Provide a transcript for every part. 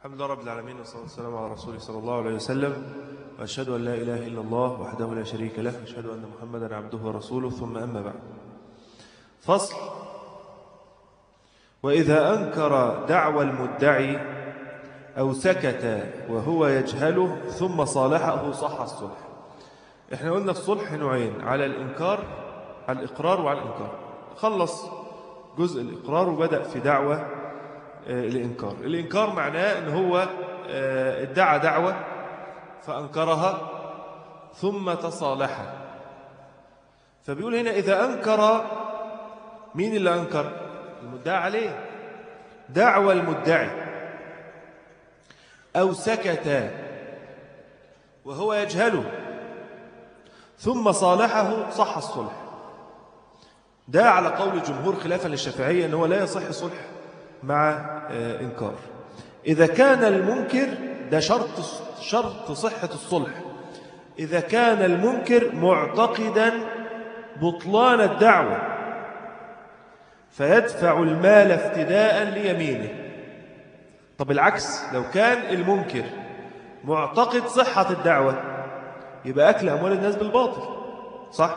الحمد لله رب العالمين والصلاة والسلام على رسوله صلى الله عليه وسلم وأشهد أن لا إله إلا الله وحده لا شريك له وأشهد أن محمدا عبده ورسوله ثم أما بعد فصل وإذا أنكر دعوى المدعي أو سكت وهو يجهله ثم صالحه صح الصلح احنا قلنا الصلح نوعين على الإنكار على الإقرار وعلى الإنكار خلص جزء الإقرار وبدأ في دعوة آه، الإنكار الإنكار معناه أن هو آه، ادعى دعوة فأنكرها ثم تصالح فبيقول هنا إذا أنكر مين اللي أنكر المدعى عليه دعوى المدعي أو سكت وهو يجهله ثم صالحه صح الصلح ده على قول الجمهور خلافا للشافعية أنه لا يصح صلح مع آه، إنكار إذا كان المنكر ده شرط شرط صحة الصلح إذا كان المنكر معتقدا بطلان الدعوة فيدفع المال افتداء ليمينه طب العكس لو كان المنكر معتقد صحة الدعوة يبقى أكل أموال الناس بالباطل صح؟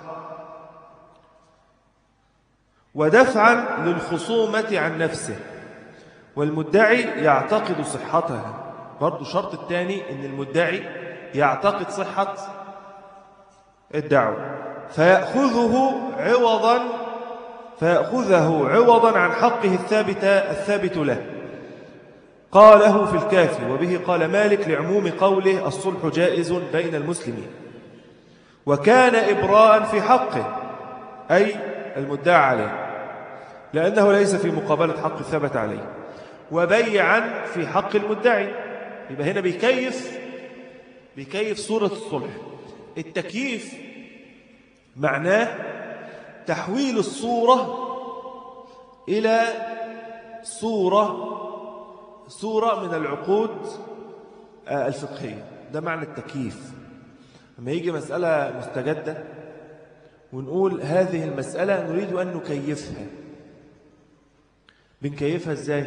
ودفعا للخصومة عن نفسه والمدعي يعتقد صحتها برضو الشرط الثاني ان المدعي يعتقد صحة الدعوة فيأخذه عوضا فيأخذه عوضا عن حقه الثابت الثابت له قاله في الكافي وبه قال مالك لعموم قوله الصلح جائز بين المسلمين وكان إبراء في حقه أي المدعى عليه لأنه ليس في مقابلة حق ثبت عليه وبيعا في حق المدعي يبقى هنا بيكيف بيكيف صورة الصلح التكييف معناه تحويل الصورة إلى صورة صورة من العقود آه، الفقهية ده معنى التكييف لما يجي مسألة مستجدة ونقول هذه المسألة نريد أن نكيفها بنكيفها ازاي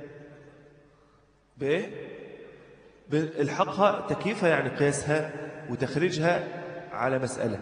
بايه بالحقها تكييفها يعني قياسها وتخريجها على مسألة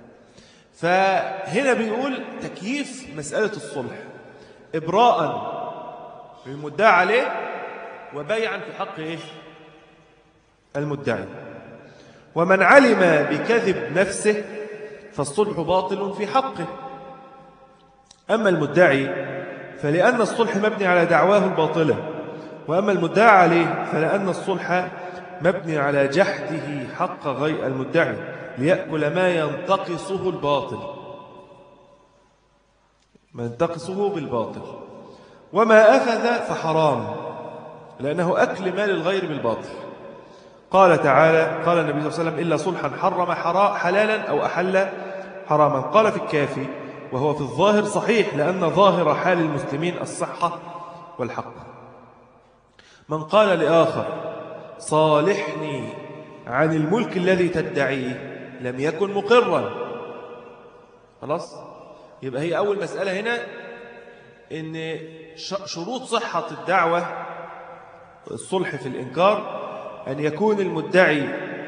فهنا بيقول تكييف مسألة الصلح إبراء للمدعى عليه وبيعا في حق إيه؟ المدعي ومن علم بكذب نفسه فالصلح باطل في حقه أما المدعي فلأن الصلح مبني على دعواه الباطلة وأما المدعى عليه فلأن الصلح مبني على جحده حق غير المدعي ليأكل ما ينتقصه الباطل ما ينتقصه بالباطل وما أخذ فحرام لأنه أكل مال الغير بالباطل قال تعالى قال النبي صلى الله عليه وسلم إلا صلحا حرم حلالا أو أحل حراما قال في الكافي وهو في الظاهر صحيح لأن ظاهر حال المسلمين الصحة والحق من قال لآخر صالحني عن الملك الذي تدعيه لم يكن مقرا خلاص يبقى هي أول مسألة هنا إن شروط صحة الدعوة الصلح في الإنكار أن يكون المدعي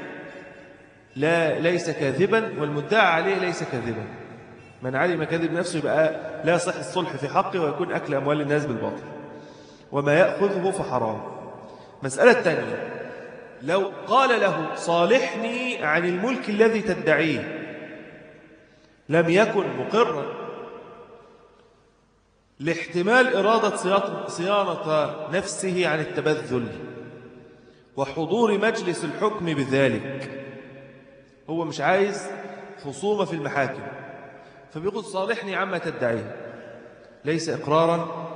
لا ليس كاذبا والمدعى عليه ليس كاذبا من علم كذب نفسه يبقى لا يصح الصلح في حقه ويكون أكل أموال الناس بالباطل وما يأخذه فحرام مسألة تانية لو قال له صالحني عن الملك الذي تدعيه لم يكن مقرا لاحتمال إرادة صيانة نفسه عن التبذل وحضور مجلس الحكم بذلك هو مش عايز خصومة في المحاكم فبيقول صالحني عما تدعيه ليس إقرارا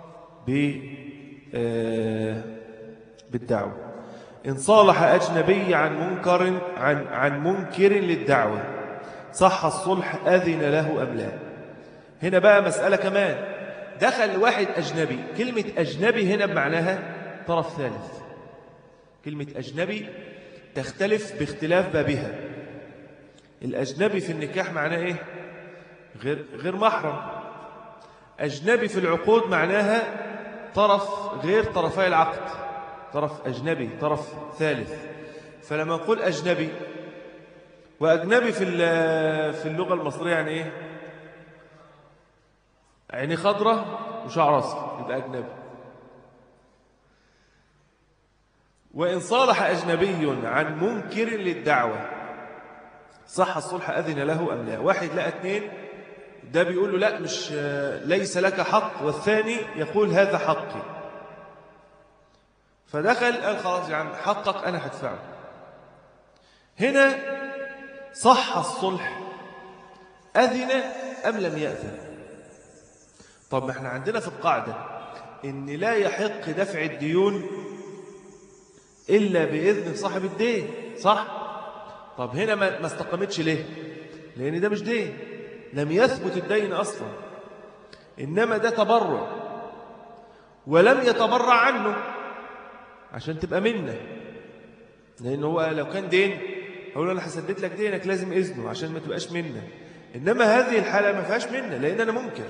آه، بالدعوة إن صالح أجنبي عن منكر عن, عن منكر للدعوة صح الصلح أذن له أم لا هنا بقى مسألة كمان دخل واحد أجنبي كلمة أجنبي هنا بمعناها طرف ثالث كلمة أجنبي تختلف باختلاف بابها الأجنبي في النكاح معناه إيه غير, غير محرم أجنبي في العقود معناها طرف غير طرفي العقد طرف أجنبي طرف ثالث فلما نقول أجنبي وأجنبي في في اللغة المصرية يعني إيه عيني خضرة وشعر أصفر يبقى أجنبي وإن صالح أجنبي عن منكر للدعوة صح الصلح أذن له أم لا واحد لقى اثنين ده بيقول له لا مش ليس لك حق والثاني يقول هذا حقي فدخل قال خلاص يعني حقك أنا هدفعه هنا صح الصلح أذن أم لم يأذن طب ما احنا عندنا في القاعدة إن لا يحق دفع الديون إلا بإذن صاحب الدين صح؟ طب هنا ما استقامتش ليه؟ لأن ده مش دين لم يثبت الدين أصلا إنما ده تبرع ولم يتبرع عنه عشان تبقى منه لأنه هو لو كان دين أقول أنا حسدت لك دينك لازم إذنه عشان ما تبقاش منه إنما هذه الحالة ما فيهاش منه لأن أنا منكر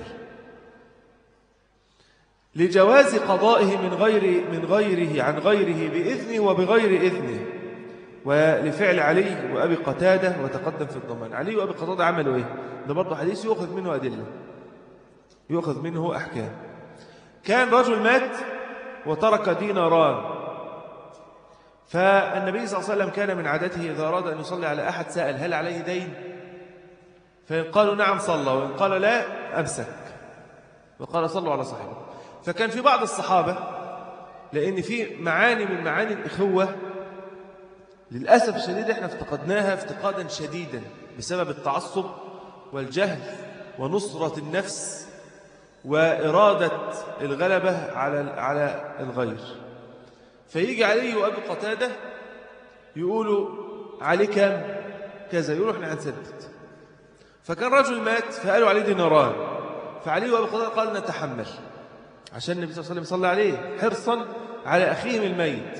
لجواز قضائه من غير من غيره عن غيره بإذنه وبغير إذنه ولفعل علي وأبي قتادة وتقدم في الضمان علي وأبي قتادة عملوا إيه ده برضه حديث يؤخذ منه أدلة يؤخذ منه أحكام كان رجل مات وترك ديناران فالنبي صلى الله عليه وسلم كان من عادته إذا أراد أن يصلي على أحد سأل هل عليه دين فإن قالوا نعم صلى وإن قال لا أمسك وقال صلوا على صاحبه فكان في بعض الصحابة لأن في معاني من معاني الإخوة للأسف الشديد احنا افتقدناها افتقادا شديدا بسبب التعصب والجهل ونصرة النفس وإرادة الغلبة على على الغير فيجي عليه وأبي قتادة يقولوا عليه كام كذا يقولوا احنا هنسدد فكان رجل مات فقالوا عليه ديناران فعليه وأبي قتادة قال نتحمل عشان النبي صلى الله عليه وسلم صلى عليه حرصا على أخيهم الميت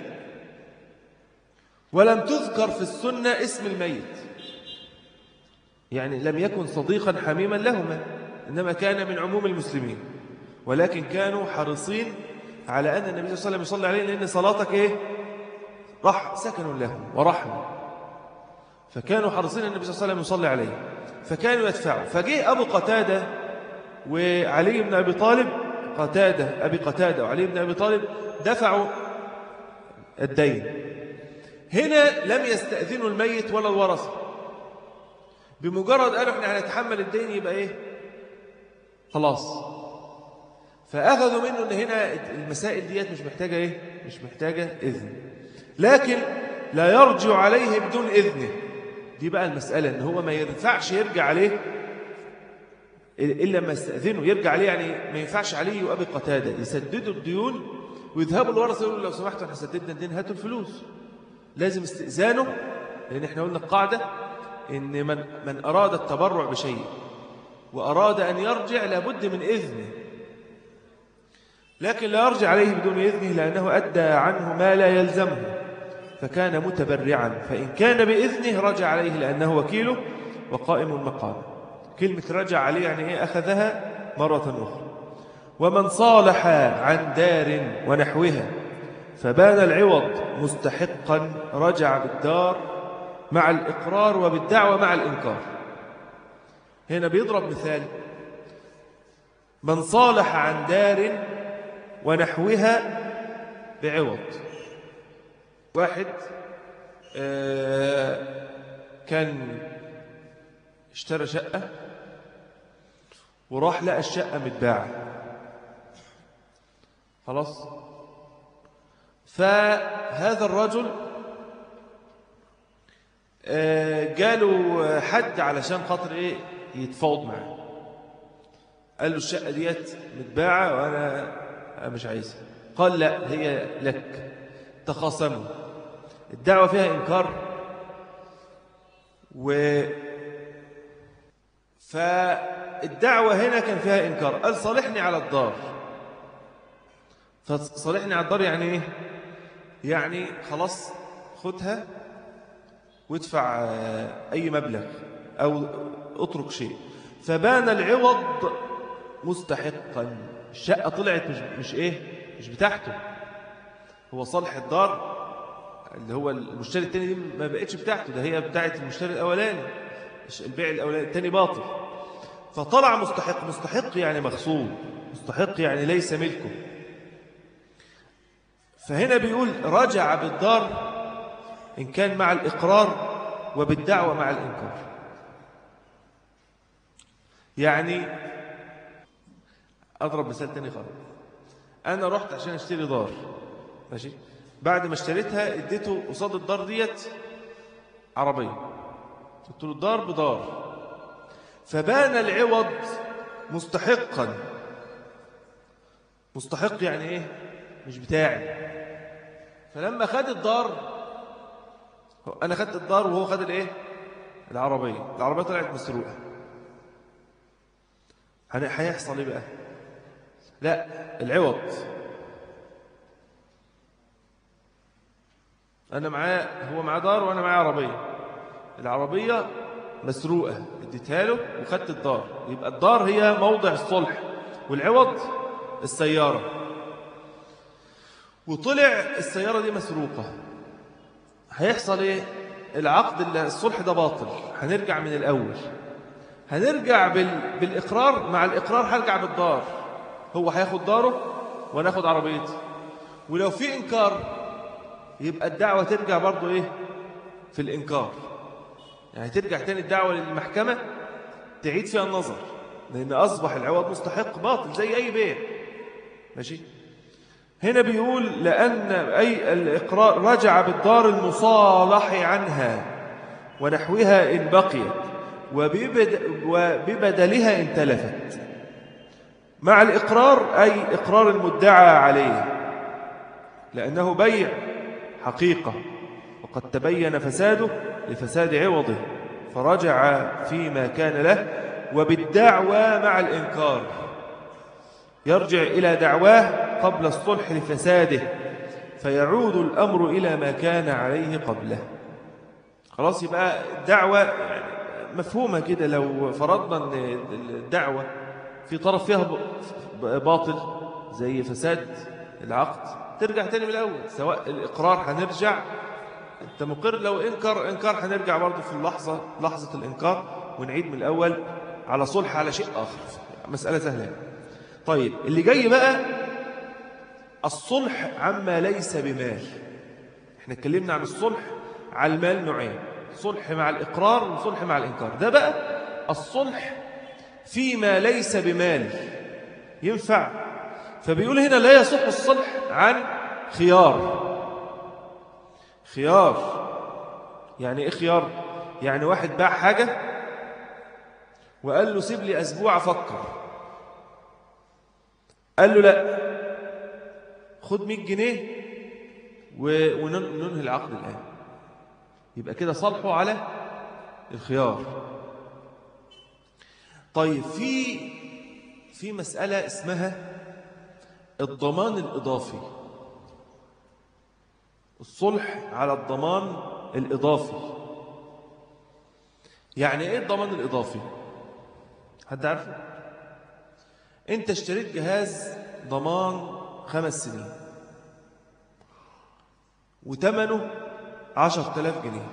ولم تذكر في السنة اسم الميت يعني لم يكن صديقا حميما لهما إنما كان من عموم المسلمين ولكن كانوا حريصين على أن النبي صلى الله عليه وسلم يصلي عليه لأن صلاتك إيه رح سكن لهم ورحمة فكانوا حريصين النبي صلى الله عليه وسلم يصلي عليه فكانوا يدفعوا فجاء أبو قتادة وعلي بن أبي طالب قتادة أبي قتادة وعلي بن أبي طالب دفعوا الدين هنا لم يستأذنوا الميت ولا الورثة بمجرد قالوا احنا هنتحمل الدين يبقى ايه خلاص فأخذوا منه ان هنا المسائل ديت مش محتاجة ايه مش محتاجة إذن لكن لا يرجع عليه بدون إذنه دي بقى المسألة ان هو ما ينفعش يرجع عليه إلا ما استأذنه يرجع عليه يعني ما ينفعش عليه وأبي قتادة يسددوا الديون ويذهبوا الورثة يقولوا لو سمحتوا احنا سددنا الدين هاتوا الفلوس لازم استئذانه لأن احنا قلنا القاعدة إن من, من أراد التبرع بشيء وأراد أن يرجع لابد من إذنه لكن لا يرجع عليه بدون إذنه لأنه أدى عنه ما لا يلزمه فكان متبرعا فإن كان بإذنه رجع عليه لأنه وكيله وقائم مقامه كلمة رجع عليه يعني إيه أخذها مرة أخرى ومن صالح عن دار ونحوها فبان العوض مستحقا رجع بالدار مع الإقرار وبالدعوة مع الإنكار هنا بيضرب مثال من صالح عن دار ونحوها بعوض واحد كان اشترى شقة وراح لقى الشقة متباعة خلاص فهذا الرجل جاله حد علشان خاطر ايه يتفاوض معاه قال له الشقة ديت متباعة وأنا مش عايزها قال لا هي لك تخاصموا الدعوة فيها إنكار و فالدعوة هنا كان فيها إنكار قال صالحني على الدار فصالحني على الدار يعني إيه يعني خلاص خدها وادفع أي مبلغ أو اترك شيء فبان العوض مستحقا الشقة طلعت مش, مش إيه مش بتاعته هو صالح الدار اللي هو المشتري التاني دي ما بقتش بتاعته ده هي بتاعت المشتري الأولاني البيع الأولاني التاني باطل فطلع مستحق مستحق يعني مغصوب مستحق يعني ليس ملكه فهنا بيقول رجع بالدار إن كان مع الإقرار وبالدعوة مع الإنكار يعني أضرب مثال تاني خالص أنا رحت عشان أشتري دار ماشي بعد ما اشتريتها اديته قصاد الدار ديت عربية قلت له الدار بدار فبان العوض مستحقا مستحق يعني ايه مش بتاعي فلما خد الدار انا خدت الدار وهو خد الايه العربيه العربيه طلعت مسروقه هيحصل ايه بقى لا العوض انا معاه هو معاه دار وانا معاه عربيه العربيه مسروقه اديتها له وخدت الدار يبقى الدار هي موضع الصلح والعوض السياره وطلع السياره دي مسروقه هيحصل ايه العقد الصلح ده باطل هنرجع من الاول هنرجع بال... بالاقرار مع الاقرار هرجع بالدار هو هياخد داره وانا اخد عربيتي ولو في انكار يبقى الدعوه ترجع برضو ايه في الانكار يعني ترجع تاني الدعوه للمحكمه تعيد فيها النظر لان اصبح العوض مستحق باطل زي اي بيع ماشي هنا بيقول لأن أي الإقرار رجع بالدار المصالح عنها ونحوها إن بقيت وببدلها إن تلفت مع الإقرار أي إقرار المدعى عليه لأنه بيع حقيقة وقد تبين فساده لفساد عوضه فرجع فيما كان له وبالدعوى مع الإنكار يرجع إلى دعواه قبل الصلح لفساده فيعود الأمر إلى ما كان عليه قبله خلاص يبقى الدعوة يعني مفهومة كده لو فرضنا أن الدعوة في طرف فيها باطل زي فساد العقد ترجع تاني من الأول سواء الإقرار هنرجع أنت مقر لو إنكر إنكار هنرجع برضه في اللحظة لحظة الإنكار ونعيد من الأول على صلح على شيء آخر مسألة سهلة طيب اللي جاي بقى الصلح عما ليس بمال احنا اتكلمنا عن الصلح على المال نوعين صلح مع الإقرار وصلح مع الإنكار ده بقى الصلح فيما ليس بمال ينفع فبيقول هنا لا يصح الصلح عن خيار خيار يعني ايه خيار يعني واحد باع حاجة وقال له سيب لي أسبوع أفكر قال له لا خد 100 جنيه وننهي العقد الآن يبقى كده صالحه على الخيار طيب في في مسألة اسمها الضمان الإضافي الصلح على الضمان الإضافي يعني إيه الضمان الإضافي حد عارفه أنت اشتريت جهاز ضمان خمس سنين وثمنه عشر تلاف جنيه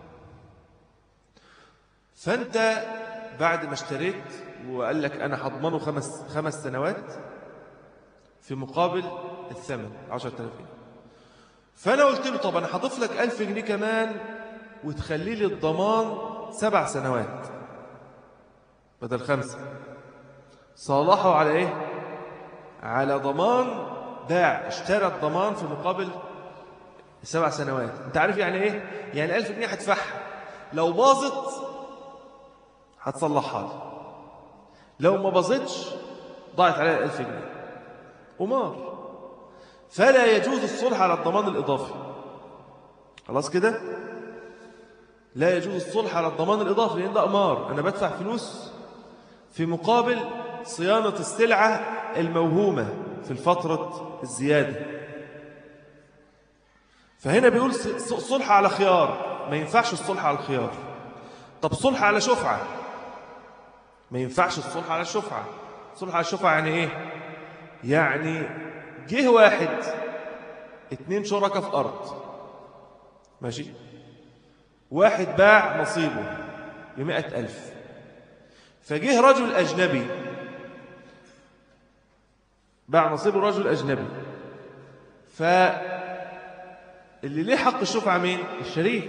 فأنت بعد ما اشتريت وقال لك أنا هضمنه خمس, خمس سنوات في مقابل الثمن عشر تلاف جنيه فأنا قلت له طب أنا هضيف لك ألف جنيه كمان وتخلي لي الضمان سبع سنوات بدل خمسة صالحوا على إيه؟ على ضمان باع اشترى الضمان في مقابل سبع سنوات انت عارف يعني ايه يعني ألف جنيه هتدفعها لو باظت هتصلحها لي لو ما باظتش ضاعت عليها الألف جنيه قمار فلا يجوز الصلح على الضمان الإضافي خلاص كده لا يجوز الصلح على الضمان الإضافي لأن ده قمار أنا بدفع فلوس في مقابل صيانة السلعة الموهومة في الفترة الزيادة فهنا بيقول صلح على خيار ما ينفعش الصلح على الخيار طب صلح على شفعة ما ينفعش الصلح على الشفعة صلح على الشفعة يعني ايه يعني جه واحد اتنين شركة في أرض ماشي واحد باع نصيبه بمئة ألف فجه رجل أجنبي باع نصيبه رجل أجنبي فاللي ليه حق الشفعة مين؟ الشريك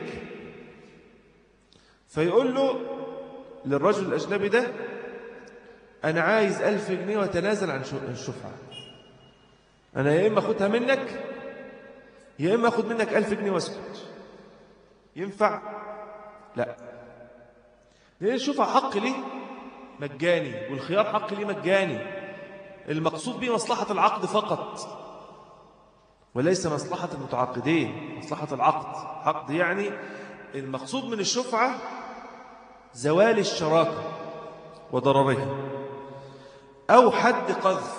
فيقول له للرجل الأجنبي ده أنا عايز ألف جنيه وتنازل عن الشفعة أنا يا إما أخدها منك يا إما أخد منك ألف جنيه واسكت ينفع؟ لا لأن الشفعة حق ليه مجاني والخيار حق ليه مجاني المقصود به مصلحة العقد فقط وليس مصلحة المتعاقدين مصلحة العقد عقد يعني المقصود من الشفعة زوال الشراكة وضررها أو حد قذف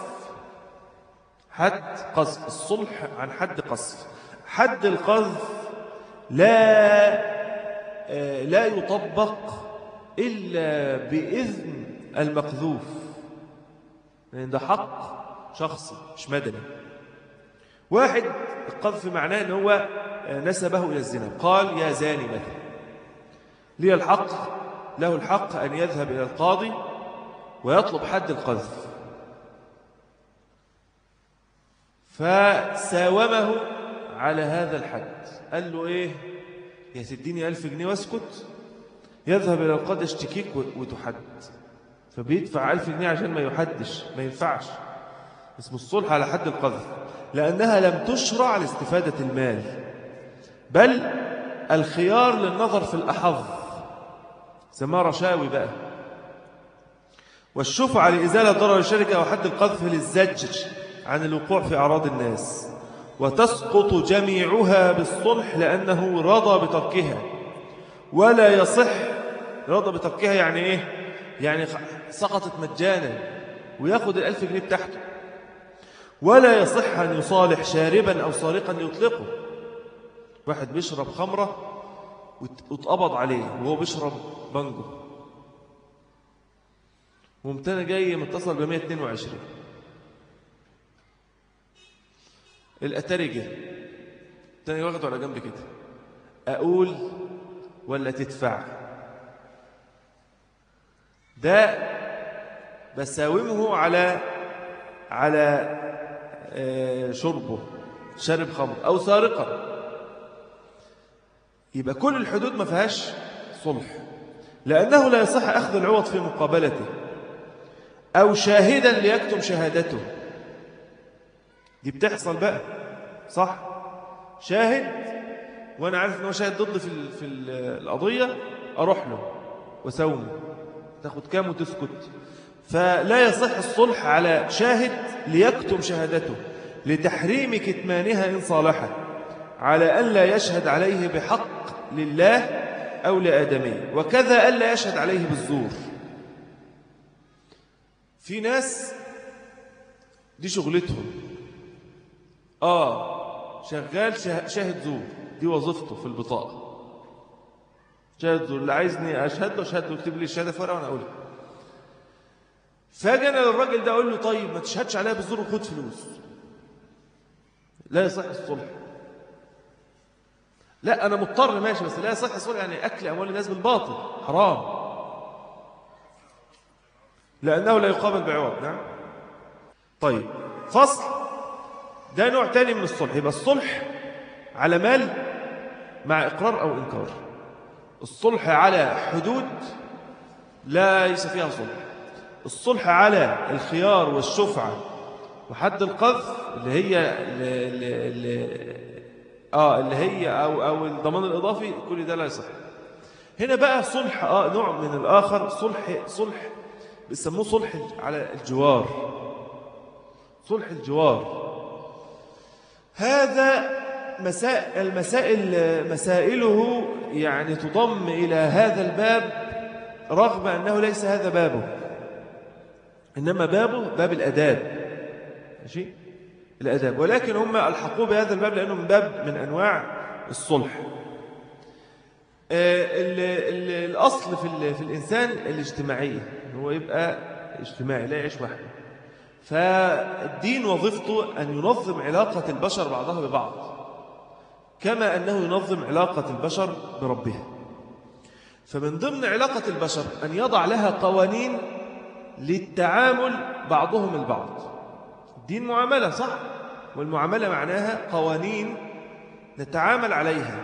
حد قذف الصلح عن حد قذف حد القذف لا لا يطبق إلا بإذن المقذوف لأن ده حق شخصي مش مدني واحد القذف معناه أنه هو نسبه إلى الزنا قال يا زاني مثلا لي الحق له الحق أن يذهب إلى القاضي ويطلب حد القذف فساومه على هذا الحد قال له إيه يا تديني ألف جنيه واسكت يذهب إلى القاضي يشتكيك وتحد فبيدفع ألف جنيه عشان ما يحدش ما ينفعش اسمه الصلح على حد القذف لأنها لم تشرع لاستفادة المال بل الخيار للنظر في الأحظ سماه رشاوي بقى والشفعة لإزالة ضرر الشركة أو حد القذف للزجر عن الوقوع في أعراض الناس وتسقط جميعها بالصلح لأنه رضى بتركها ولا يصح رضى بتركها يعني إيه يعني سقطت مجانا وياخد الألف جنيه بتاعته ولا يصح أن يصالح شاربا أو سارقا يطلقه واحد بيشرب خمرة واتقبض عليه وهو بيشرب بانجو ومتنا جاي متصل ب 122 الأتاري جه تاني واخده على جنب كده أقول ولا تدفع ده بساومه على على شربه شرب خمر أو سارقة يبقى كل الحدود ما فيهاش صلح لأنه لا يصح أخذ العوض في مقابلته أو شاهدا ليكتم شهادته دي بتحصل بقى صح شاهد وأنا عارف أنه شاهد ضد في, في القضية أروح له وسومه تاخد كام وتسكت فلا يصح الصلح على شاهد ليكتم شهادته لتحريم كتمانها إن صالحت على أن لا يشهد عليه بحق لله أو لآدمي وكذا أن لا يشهد عليه بالزور في ناس دي شغلتهم آه شغال شاهد زور دي وظيفته في البطاقة شاهد زور اللي عايزني أشهد له أشهد له اكتب لي الشهادة في ورقة وأنا أقولها فاجي انا للراجل ده اقول له طيب ما تشهدش عليها بالزور وخد فلوس لا يصح الصلح لا انا مضطر ماشي بس لا يصح الصلح يعني اكل اموال الناس بالباطل حرام لانه لا يقابل بعوض نعم طيب فصل ده نوع تاني من الصلح يبقى الصلح على مال مع اقرار او انكار الصلح على حدود لا ليس فيها صلح الصلح على الخيار والشفعة وحد القذف اللي هي اللي, اللي آه اللي هي أو, أو الضمان الإضافي كل ده لا يصح هنا بقى صلح آه نوع من الآخر صلح صلح بيسموه صلح على الجوار صلح الجوار هذا مسائل المسائل مسائله يعني تضم إلى هذا الباب رغم أنه ليس هذا بابه إنما بابه باب الأداب ماشي الأداب ولكن هم ألحقوه بهذا الباب لأنه من باب من أنواع الصلح ال ال الأصل في, في الإنسان الاجتماعية هو يبقى اجتماعي لا يعيش وحده فالدين وظيفته أن ينظم علاقة البشر بعضها ببعض كما أنه ينظم علاقة البشر بربها فمن ضمن علاقة البشر أن يضع لها قوانين للتعامل بعضهم البعض الدين معاملة صح والمعاملة معناها قوانين نتعامل عليها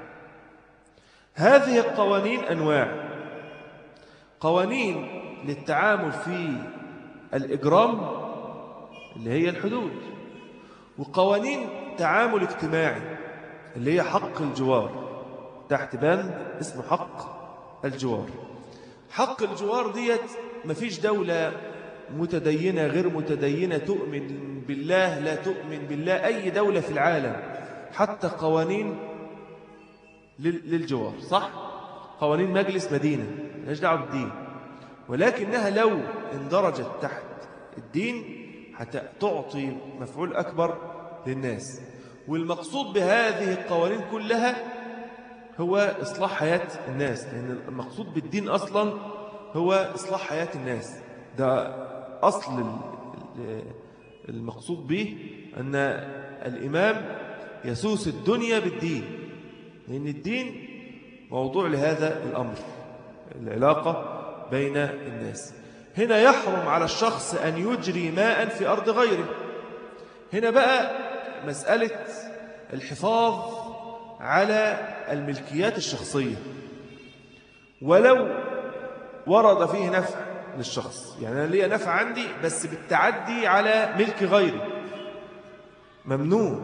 هذه القوانين أنواع قوانين للتعامل في الإجرام اللي هي الحدود وقوانين تعامل اجتماعي اللي هي حق الجوار تحت بند اسمه حق الجوار حق الجوار ديت مفيش دولة متدينة غير متدينة تؤمن بالله لا تؤمن بالله أي دولة في العالم حتى قوانين للجوار صح؟ قوانين مجلس مدينة ملاش دعوه بالدين ولكنها لو اندرجت تحت الدين هتعطي مفعول أكبر للناس والمقصود بهذه القوانين كلها هو إصلاح حياة الناس لأن المقصود بالدين أصلا هو إصلاح حياة الناس ده أصل المقصود به أن الإمام يسوس الدنيا بالدين لأن الدين موضوع لهذا الأمر العلاقة بين الناس هنا يحرم على الشخص أن يجري ماء في أرض غيره هنا بقى مسألة الحفاظ على الملكيات الشخصية ولو ورد فيه نفع للشخص يعني أنا ليا نفع عندي بس بالتعدي على ملك غيري ممنوع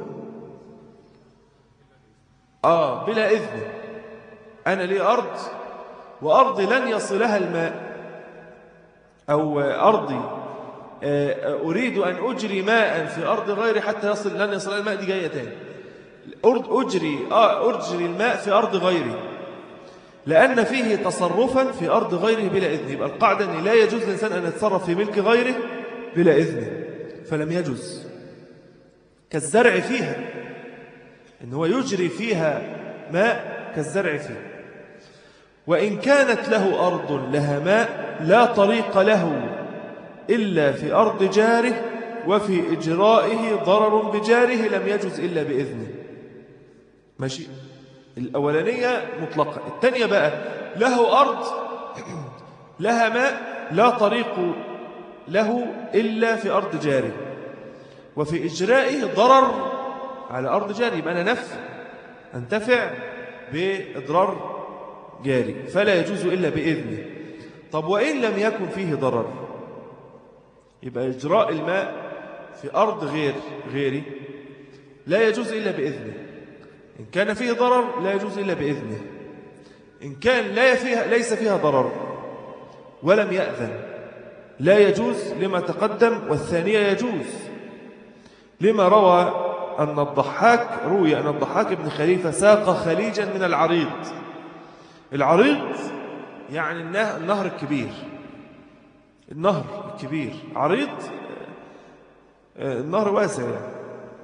آه بلا إذن أنا لي أرض وأرضي لن يصلها الماء أو أرضي آه، أريد أن أجري ماء في أرض غيري حتى يصل لن يصل الماء دي جاية تاني أجري, آه أجري الماء في أرض غيري لأن فيه تصرفا في أرض غيره بلا إذن يبقى القاعدة أن لا يجوز للإنسان أن يتصرف في ملك غيره بلا إذن فلم يجوز كالزرع فيها إن هو يجري فيها ماء كالزرع فيها وإن كانت له أرض لها ماء لا طريق له إلا في أرض جاره وفي إجرائه ضرر بجاره لم يجوز إلا بإذنه ماشي الأولانية مطلقة الثانية بقى له أرض لها ماء لا طريق له إلا في أرض جاره وفي إجرائه ضرر على أرض جاري يبقى أنا نفع أنتفع بإضرار جاري فلا يجوز إلا بإذنه طب وإن لم يكن فيه ضرر يبقى إجراء الماء في أرض غير غيري لا يجوز إلا بإذنه إن كان فيه ضرر لا يجوز إلا بإذنه إن كان لا فيها ليس فيها ضرر ولم يأذن لا يجوز لما تقدم والثانية يجوز لما روى أن الضحاك روي أن الضحاك بن خليفة ساق خليجا من العريض العريض يعني النهر الكبير النهر الكبير عريض آه، النهر واسع يعني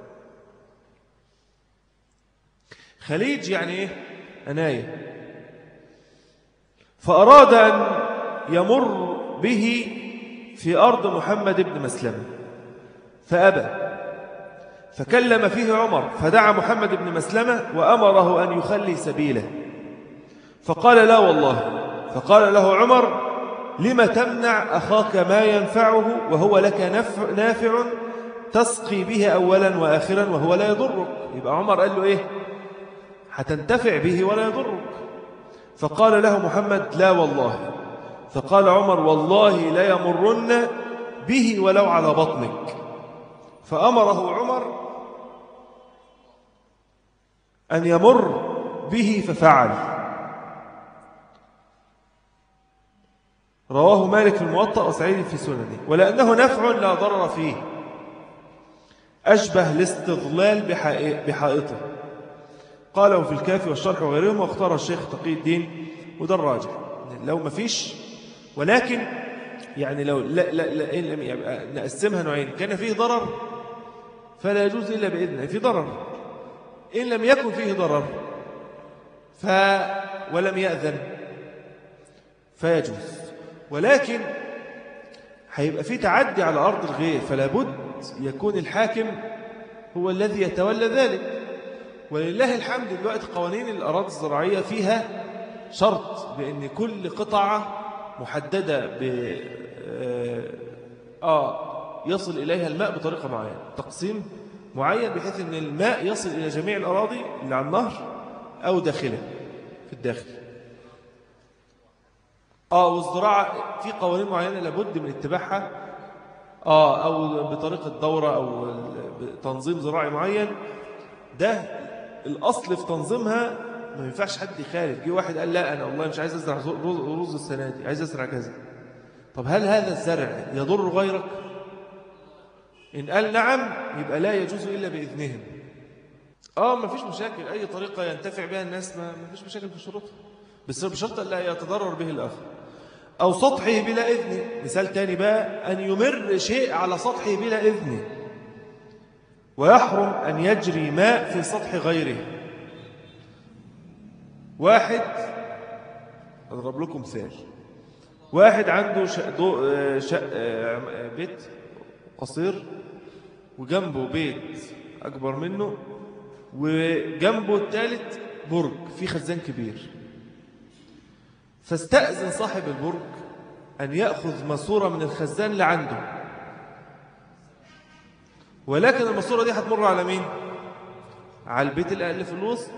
خليج يعني ايه أناية فأراد أن يمر به في أرض محمد بن مسلمة فأبى فكلم فيه عمر فدعا محمد بن مسلمة وأمره أن يخلي سبيله فقال لا والله فقال له عمر لم تمنع أخاك ما ينفعه وهو لك نفع, نافع تسقي به أولا وآخرا وهو لا يضرك يبقى عمر قال له إيه هتنتفع به ولا يضرك فقال له محمد لا والله فقال عمر والله لا يمرن به ولو على بطنك فأمره عمر أن يمر به ففعل رواه مالك في الموطأ وسعيد في سننه ولأنه نفع لا ضرر فيه أشبه الاستظلال بحائطه قاله في الكافي والشرح وغيرهم واختار الشيخ تقي الدين وده الراجح لو ما فيش ولكن يعني لو لا لا لا إن لم نقسمها نوعين كان فيه ضرر فلا يجوز إلا بإذنه في ضرر إن لم يكن فيه ضرر ف ولم يأذن فيجوز ولكن هيبقى في تعدي على أرض الغير فلا بد يكون الحاكم هو الذي يتولى ذلك ولله الحمد دلوقتي قوانين الأراضي الزراعية فيها شرط بأن كل قطعة محددة ب آه, آه يصل إليها الماء بطريقة معينة تقسيم معين بحيث أن الماء يصل إلى جميع الأراضي اللي على النهر أو داخله في الداخل آه والزراعة في قوانين معينة لابد من اتباعها آه أو بطريقة دورة أو تنظيم زراعي معين ده الأصل في تنظيمها ما ينفعش حد يخالف جه واحد قال لا أنا والله مش عايز أزرع رز السنة دي عايز أزرع كذا طب هل هذا الزرع يضر غيرك إن قال نعم يبقى لا يجوز إلا بإذنهم آه ما فيش مشاكل أي طريقة ينتفع بها الناس ما فيش مشاكل في شروطها بس بشرط لا يتضرر به الآخر أو سطحه بلا إذن مثال تاني بقى أن يمر شيء على سطحه بلا إذن ويحرم أن يجري ماء في سطح غيره واحد أضرب لكم مثال واحد عنده شق شق بيت قصير وجنبه بيت أكبر منه وجنبه الثالث برج فيه خزان كبير فاستأذن صاحب البرج أن يأخذ ماسورة من الخزان اللي عنده ولكن الماسورة دي هتمر على مين؟ على البيت اللي في الوسط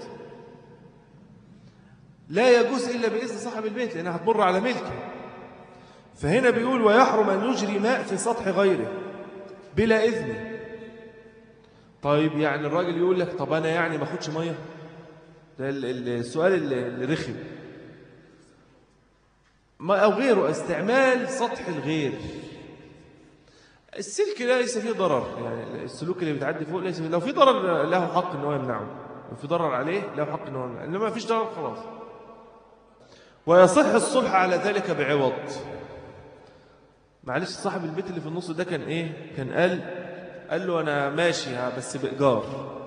لا يجوز إلا بإذن صاحب البيت لأنها هتمر على ملكه فهنا بيقول ويحرم أن يجري ماء في سطح غيره بلا إذن طيب يعني الراجل يقول لك طب أنا يعني ما أخدش مية ده السؤال اللي رخم ما أو غيره استعمال سطح الغير السلك ليس فيه ضرر يعني السلوك اللي بتعدي فوق ليس فيه لو في ضرر له حق ان هو يمنعه لو في ضرر عليه له حق ان هو يمنعه انما ما فيش ضرر خلاص ويصح الصلح على ذلك بعوض معلش صاحب البيت اللي في النص ده كان ايه كان قال قال له انا ماشي بس بايجار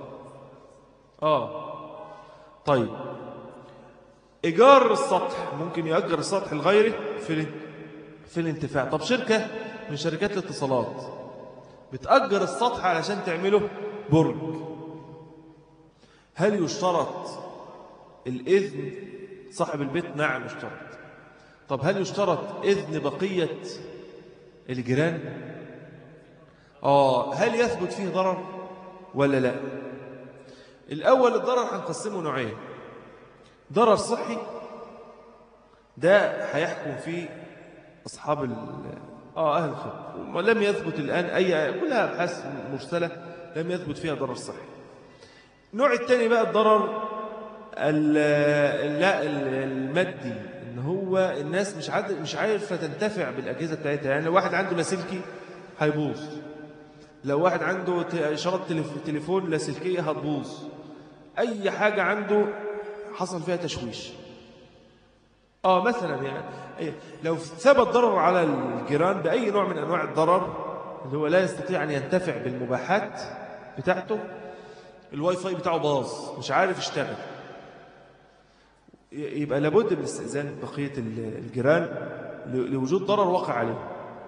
اه طيب ايجار السطح ممكن يأجر السطح لغيره في في الانتفاع طب شركة من شركات الاتصالات بتأجر السطح علشان تعمله برج هل يشترط الإذن صاحب البيت نعم يشترط طب هل يشترط إذن بقية الجيران آه هل يثبت فيه ضرر ولا لا الأول الضرر هنقسمه نوعين ضرر صحي ده هيحكم فيه أصحاب ال آه أهل الخبر ولم يثبت الآن أي كلها أبحاث مرسلة لم يثبت فيها ضرر صحي النوع الثاني بقى الضرر لا المادي ان هو الناس مش عاد مش عارفه تنتفع بالاجهزه بتاعتها يعني لو واحد عنده لاسلكي هيبوظ لو واحد عنده اشاره تليفون لاسلكيه هتبوظ اي حاجه عنده حصل فيها تشويش اه مثلا يعني إيه، لو ثبت ضرر على الجيران بأي نوع من أنواع الضرر اللي هو لا يستطيع أن ينتفع بالمباحات بتاعته الواي فاي بتاعه باظ مش عارف يشتغل يبقى لابد من استئذان بقية الجيران لوجود ضرر وقع عليه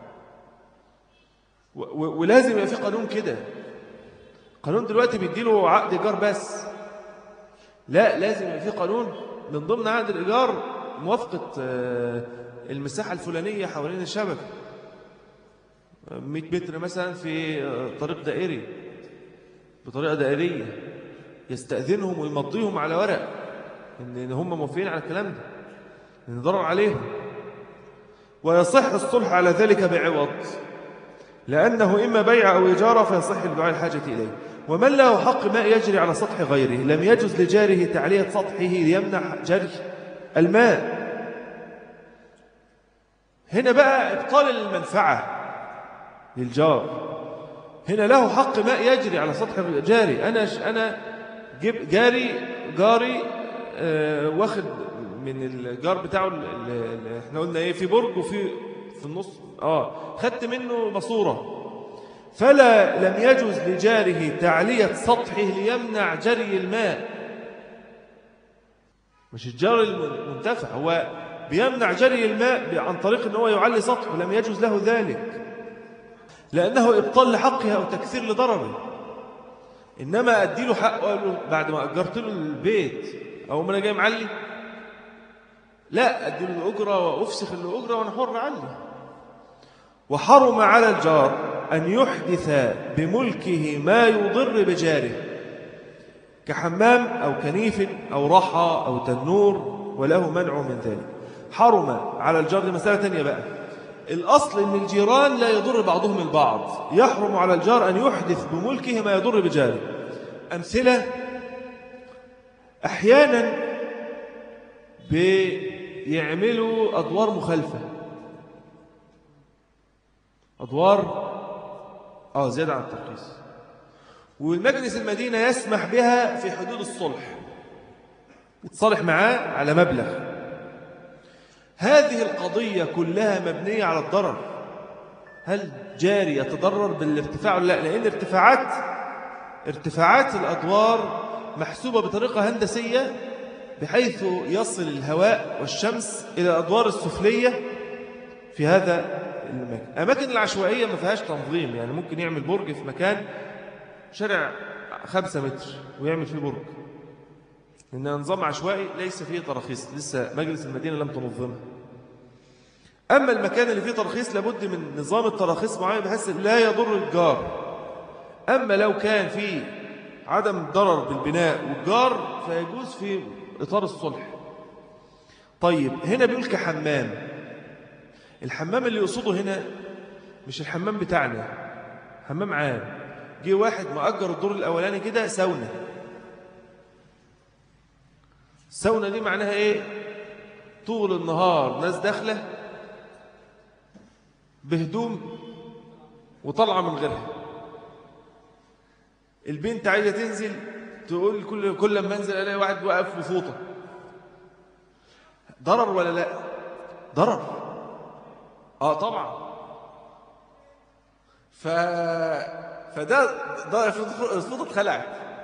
ولازم يبقى في قانون كده قانون دلوقتي بيديله عقد إيجار بس لا لازم يبقى في قانون من ضمن عقد الإيجار موافقة آه، المساحة الفلانية حوالين الشبكة 100 متر مثلا في آه، طريق دائري بطريقة دائرية يستأذنهم ويمضيهم على ورق إن هم موافقين على الكلام ده إن ضرر عليهم ويصح الصلح على ذلك بعوض لأنه إما بيع أو إجارة فيصح لدعاء الحاجة إليه ومن له حق ماء يجري على سطح غيره لم يجز لجاره تعلية سطحه ليمنع جري الماء هنا بقى إبطال المنفعة للجار هنا له حق ماء يجري على سطح جاري أنا أنا جيب جاري جاري آه واخد من الجار بتاعه اللي احنا قلنا ايه في برج وفي في النص اه خدت منه ماسوره فلا لم يجوز لجاره تعلية سطحه ليمنع جري الماء مش الجار المنتفع هو بيمنع جري الماء عن طريق أنه هو يعلي سطحه لم يجوز له ذلك لأنه إبطال لحقها أو تكثير لضرره إنما أديله حق له بعد ما أجرت له البيت أو ما أنا جاي معلي لا أديله الأجرة وأفسخ الأجرة وأنا حر علي وحرم على الجار أن يحدث بملكه ما يضر بجاره كحمام أو كنيف أو رحى أو تنور وله منع من ذلك حرم على الجار دي مسألة تانية بقى الأصل أن الجيران لا يضر بعضهم البعض يحرم على الجار أن يحدث بملكه ما يضر بجاره أمثلة أحيانا بيعملوا أدوار مخالفة أدوار آه زيادة عن الترخيص والمجلس المدينة يسمح بها في حدود الصلح يتصالح معاه على مبلغ هذه القضية كلها مبنية على الضرر هل جاري يتضرر بالارتفاع ولا لا لأن ارتفاعات ارتفاعات الأدوار محسوبة بطريقة هندسية بحيث يصل الهواء والشمس إلى الأدوار السفلية في هذا المكان أماكن العشوائية ما فيهاش تنظيم يعني ممكن يعمل برج في مكان شارع خمسة متر ويعمل فيه برج إن نظام عشوائي ليس فيه تراخيص لسه مجلس المدينة لم تنظمها أما المكان اللي فيه ترخيص لابد من نظام التراخيص معين بحيث لا يضر الجار أما لو كان في عدم ضرر بالبناء والجار فيجوز في إطار الصلح طيب هنا بيقول كحمام الحمام اللي يقصده هنا مش الحمام بتاعنا حمام عام جه واحد مأجر الدور الأولاني كده ساونا الساونا دي معناها ايه طول النهار ناس داخله بهدوم وطالعه من غيرها البنت عايزه تنزل تقول كل كل ما انزل الاقي واحد واقف بفوطه ضرر ولا لا ضرر اه طبعا ف فده ضرر الفوطه اتخلعت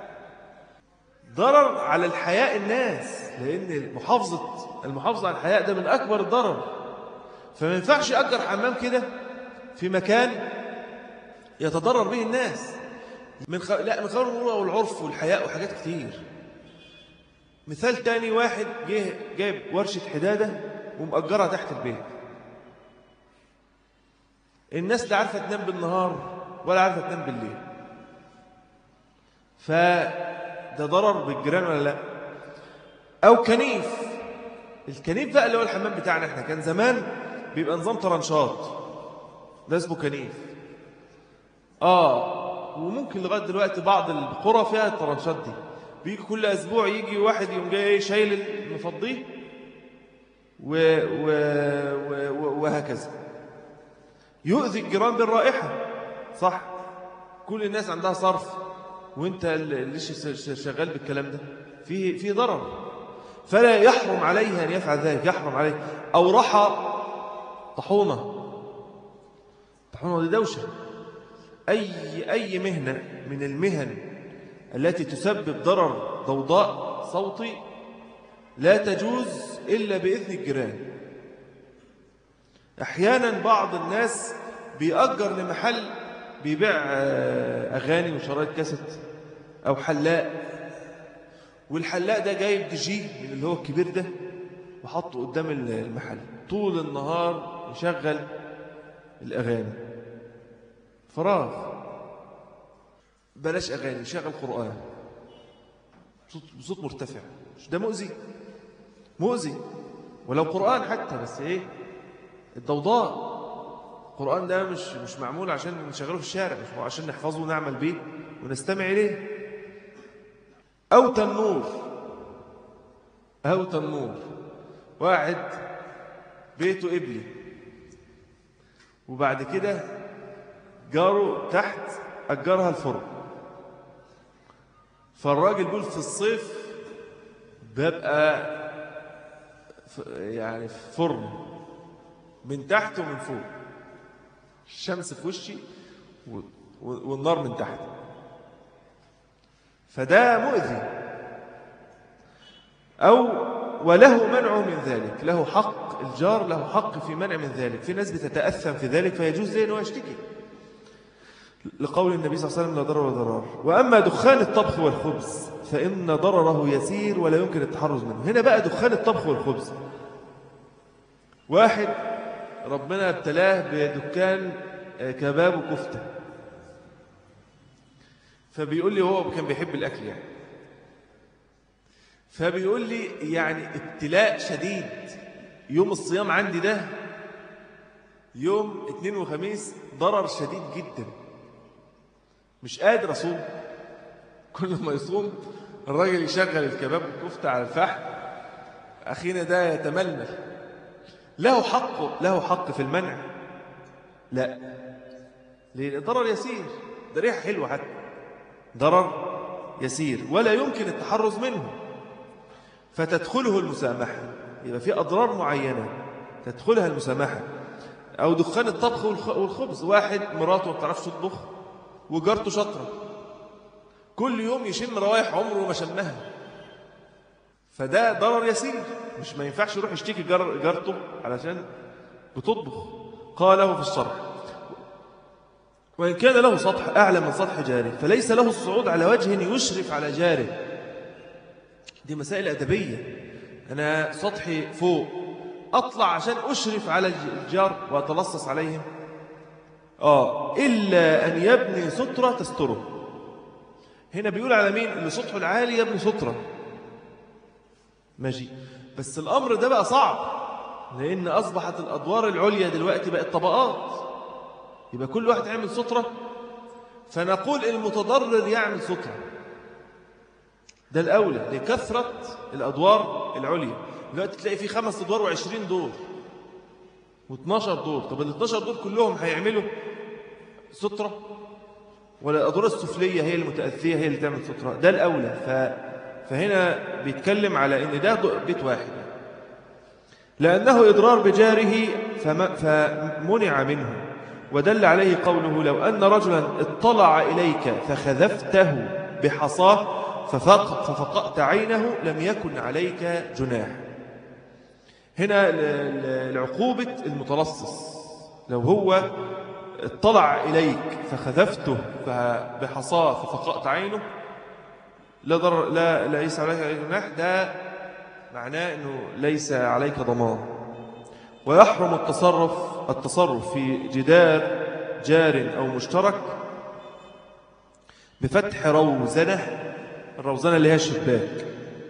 ضرر على الحياء الناس لان محافظه المحافظه على الحياء ده من اكبر الضرر فما ينفعش اجر حمام كده في مكان يتضرر به الناس من خ... لا من خير المروءه والعرف والحياء وحاجات كتير مثال تاني واحد جه جايب ورشة حدادة ومأجرها تحت البيت الناس لا عارفة تنام بالنهار ولا عارفة تنام بالليل فده ضرر بالجيران ولا لا أو كنيف الكنيف بقى اللي هو الحمام بتاعنا احنا كان زمان بيبقى نظام طرنشات ده اسمه كنيف اه وممكن لغايه دلوقتي بعض القرى فيها الطرنشات دي بيجي كل اسبوع يجي واحد يوم جاي شايل المفضيه و... و... و... وهكذا يؤذي الجيران بالرائحه صح كل الناس عندها صرف وانت اللي شغال بالكلام ده في في ضرر فلا يحرم عليه ان يفعل ذلك يحرم عليه او رحى طحونه طحونه دي دوشه أي, أي مهنة من المهن التي تسبب ضرر ضوضاء صوتي لا تجوز إلا بإذن الجيران أحيانا بعض الناس بيأجر لمحل بيبيع أغاني وشرايط كاسيت أو حلاق والحلاق ده جايب دي جي من اللي هو الكبير ده وحطه قدام المحل طول النهار يشغل الأغاني فراغ بلاش أغاني شغل قرآن بصوت مرتفع ده مؤذي مؤذي ولو قرآن حتى بس إيه الضوضاء القرآن ده مش مش معمول عشان نشغله في الشارع مش عشان نحفظه ونعمل بيه ونستمع إليه أو تنور أو تنور واحد بيته قبلي وبعد كده جاره تحت أجرها الفرن فالراجل بيقول في الصيف ببقى يعني فرن من تحت ومن فوق الشمس في وشي والنار من تحت فده مؤذي أو وله منع من ذلك له حق الجار له حق في منع من ذلك في ناس بتتأثم في ذلك فيجوز ليه أنه يشتكي لقول النبي صلى الله عليه وسلم لا ضرر ولا ضرار وأما دخان الطبخ والخبز فإن ضرره يسير ولا يمكن التحرز منه هنا بقى دخان الطبخ والخبز واحد ربنا ابتلاه بدكان آه، كباب وكفتة فبيقول لي هو كان بيحب الأكل يعني فبيقول لي يعني ابتلاء شديد يوم الصيام عندي ده يوم اثنين وخميس ضرر شديد جدا مش قادر أصوم كل ما يصوم الراجل يشغل الكباب والكفتة على الفحم أخينا ده يتململ له حق له حق في المنع لا لأن ضرر يسير ده ريحة حلوة حتى ضرر يسير ولا يمكن التحرز منه فتدخله المسامحة يبقى في أضرار معينة تدخلها المسامحة أو دخان الطبخ والخبز واحد مراته ما بتعرفش تطبخ وجارته شاطرة كل يوم يشم روايح عمره ما شمها فده ضرر يسير مش ما ينفعش يروح يشتكي جار جارته علشان بتطبخ قاله في الشرح وإن كان له سطح أعلى من سطح جاره فليس له الصعود على وجه يشرف على جاره دي مسائل أدبية أنا سطحي فوق أطلع عشان أشرف على الجار وأتلصص عليهم آه إلا أن يبني سترة تستره هنا بيقول على مين اللي سطحه العالي يبني سترة ماشي بس الأمر ده بقى صعب لأن أصبحت الأدوار العليا دلوقتي بقت طبقات يبقى كل واحد يعمل سترة فنقول المتضرر يعمل سترة ده الأولى لكثرة الأدوار العليا دلوقتي تلاقي في خمس أدوار وعشرين دور و12 دور طب ال 12 دور كلهم هيعملوا سترة ولا الأدوار السفلية هي المتأثية هي اللي تعمل سترة ده الأولى ف... فهنا بيتكلم على أن ده بيت واحد لأنه إضرار بجاره فم... فمنع منه ودل عليه قوله لو أن رجلا اطلع إليك فخذفته بحصاه ففق ففقأت عينه لم يكن عليك جناح هنا العقوبة المتلصص لو هو اطلع إليك فخذفته بحصاه ففقأت عينه لا ضر لا ليس عليك جناح ده معناه أنه ليس عليك ضمان ويحرم التصرف التصرف في جدار جار أو مشترك بفتح روزنة الروزنة اللي هي الشباك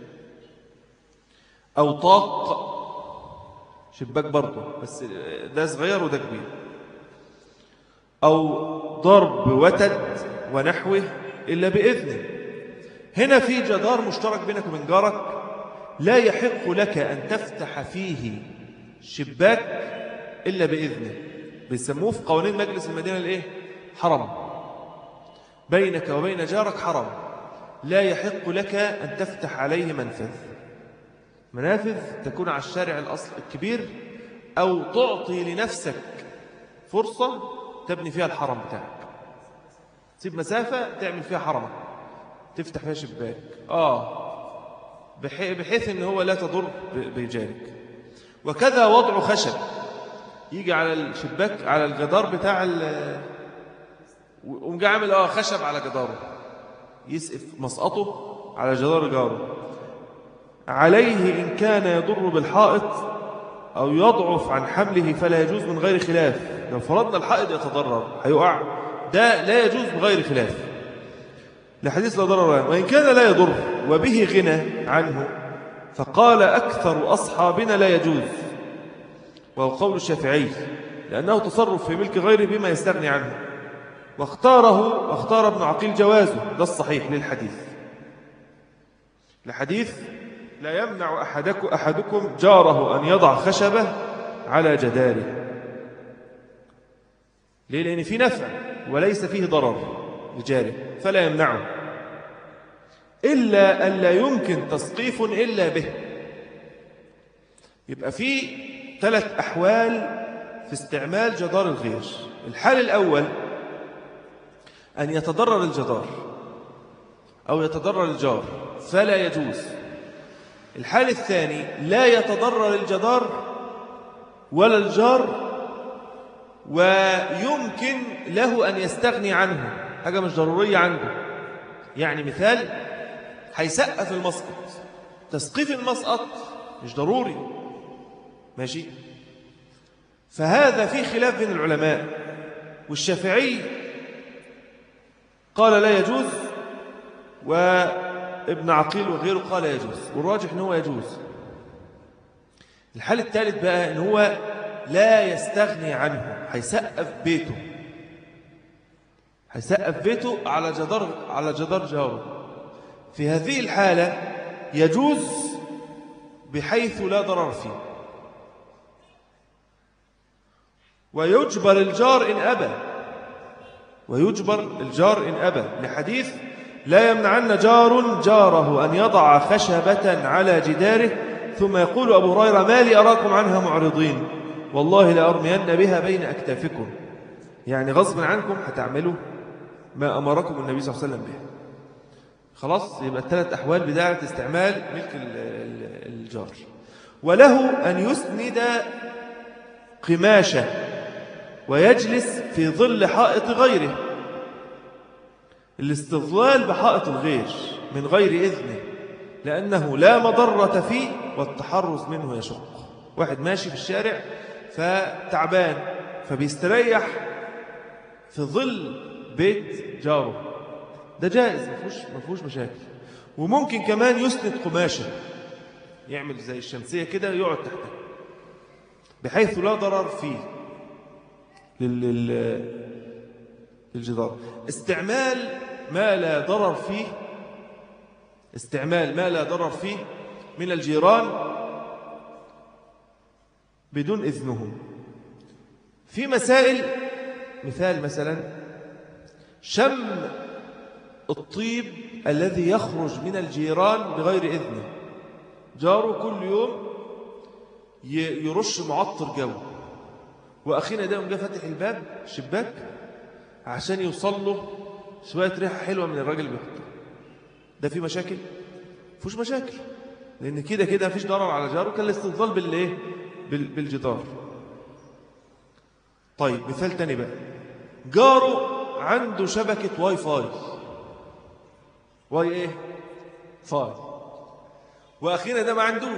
أو طاق شباك برضه بس ده صغير وده كبير أو ضرب وتد ونحوه إلا بإذنه هنا في جدار مشترك بينك وبين جارك لا يحق لك أن تفتح فيه شباك إلا بإذنه بيسموه في قوانين مجلس المدينة الإيه؟ حرم بينك وبين جارك حرم لا يحق لك أن تفتح عليه منفذ منافذ تكون على الشارع الأصل الكبير أو تعطي لنفسك فرصة تبني فيها الحرم بتاعك تسيب مسافة تعمل فيها حرمك تفتح فيها شباك آه بحيث أنه هو لا تضر بجارك وكذا وضع خشب يجي على الشباك على الجدار بتاع ال ومجي عامل اه خشب على جداره يسقف مسقطه على جدار جاره عليه إن كان يضر بالحائط أو يضعف عن حمله فلا يجوز من غير خلاف لو فرضنا الحائط يتضرر هيقع ده لا يجوز من غير خلاف لحديث لا ضرر وإن كان لا يضر وبه غنى عنه فقال أكثر أصحابنا لا يجوز وهو قول الشافعي لأنه تصرف في ملك غيره بما يستغني عنه واختاره واختار ابن عقيل جوازه ده الصحيح للحديث الحديث لا يمنع أحدكم, أحدكم جاره أن يضع خشبة على جداره ليه؟ لأن في نفع وليس فيه ضرر لجاره فلا يمنعه إلا أن لا يمكن تسقيف إلا به يبقى في ثلاث أحوال في استعمال جدار الغير الحال الأول أن يتضرر الجدار أو يتضرر الجار فلا يجوز الحال الثاني لا يتضرر الجدار ولا الجار ويمكن له أن يستغني عنه حاجة مش ضرورية عنده يعني مثال هيسقف المسقط تسقيف المسقط مش ضروري ماشي فهذا في خلاف بين العلماء والشافعي قال لا يجوز وابن عقيل وغيره قال يجوز والراجح أنه يجوز الحال الثالث بقى أنه هو لا يستغني عنه هيسقف بيته هيسقف بيته على جدار على جدار جاره في هذه الحالة يجوز بحيث لا ضرر فيه ويجبر الجار إن أبى ويجبر الجار إن أبى لحديث لا يمنعن جار جاره أن يضع خشبة على جداره ثم يقول أبو هريرة ما لي أراكم عنها معرضين والله لأرمين بها بين أكتافكم يعني غصب عنكم هتعملوا ما أمركم النبي صلى الله عليه وسلم به خلاص يبقى الثلاث أحوال بداية استعمال ملك الجار وله أن يسند قماشة ويجلس في ظل حائط غيره الاستظلال بحائط الغير من غير إذنه لأنه لا مضرة فيه والتحرز منه يشق واحد ماشي في الشارع فتعبان فبيستريح في ظل بيت جاره ده جائز ما فيهوش مشاكل وممكن كمان يسند قماشة يعمل زي الشمسية كده يقعد تحتها بحيث لا ضرر فيه للجدار استعمال ما لا ضرر فيه استعمال ما لا ضرر فيه من الجيران بدون إذنهم في مسائل مثال مثلا شم الطيب الذي يخرج من الجيران بغير إذنه جاره كل يوم يرش معطر جو وأخينا ده جه فاتح الباب الشباك عشان يوصل له شوية ريحة حلوة من الراجل بيحطه ده في مشاكل فيش مشاكل لأن كده كده مفيش ضرر على جاره كان الاستنظال بالإيه بالجدار طيب مثال تاني بقى جاره عنده شبكة واي فاي واي ايه فاي واخينا ده ما عندوش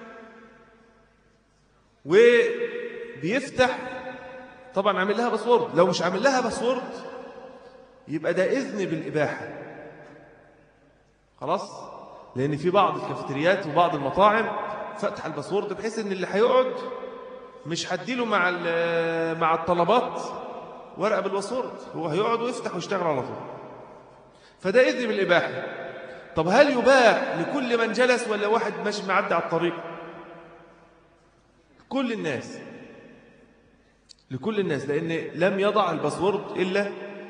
وبيفتح طبعا عامل لها باسورد لو مش عامل لها باسورد يبقى ده اذن بالاباحه خلاص لان في بعض الكافيتريات وبعض المطاعم فتح الباسورد بحيث ان اللي هيقعد مش هديله مع مع الطلبات ورقه بالباسورد هو هيقعد ويفتح ويشتغل على طول فده إذن بالإباحة طب هل يباح لكل من جلس ولا واحد ماشي معدي على الطريق كل الناس لكل الناس لأن لم يضع الباسورد إلا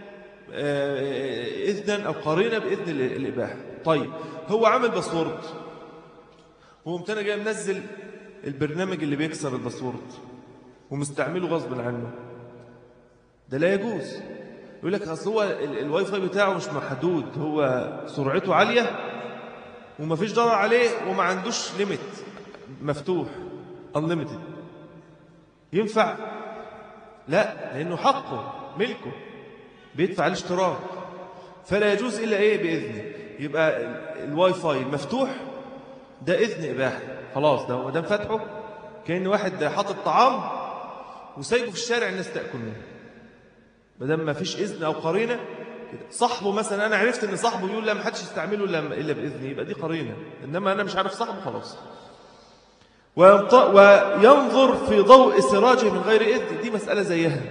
إذنا أو قرينة بإذن الإباحة طيب هو عمل باسورد هو ممتنى جاي منزل البرنامج اللي بيكسر الباسورد ومستعمله غصب عنه ده لا يجوز يقول لك اصل هو الواي فاي بتاعه مش محدود هو سرعته عاليه وما فيش ضرر عليه وما عندوش ليميت مفتوح unlimited ينفع لا لانه حقه ملكه بيدفع الاشتراك فلا يجوز الا ايه باذنه يبقى الواي فاي المفتوح ده اذن اباحه خلاص ده ما دام فاتحه كان واحد حاطط طعام وسايبه في الشارع الناس تاكل منه ما دام ما فيش اذن او قرينه كده صاحبه مثلا انا عرفت ان صاحبه يقول لا ما حدش يستعمله الا الا باذني يبقى دي قرينه انما انا مش عارف صاحبه خلاص وينظر في ضوء سراجه من غير اذن دي مساله زيها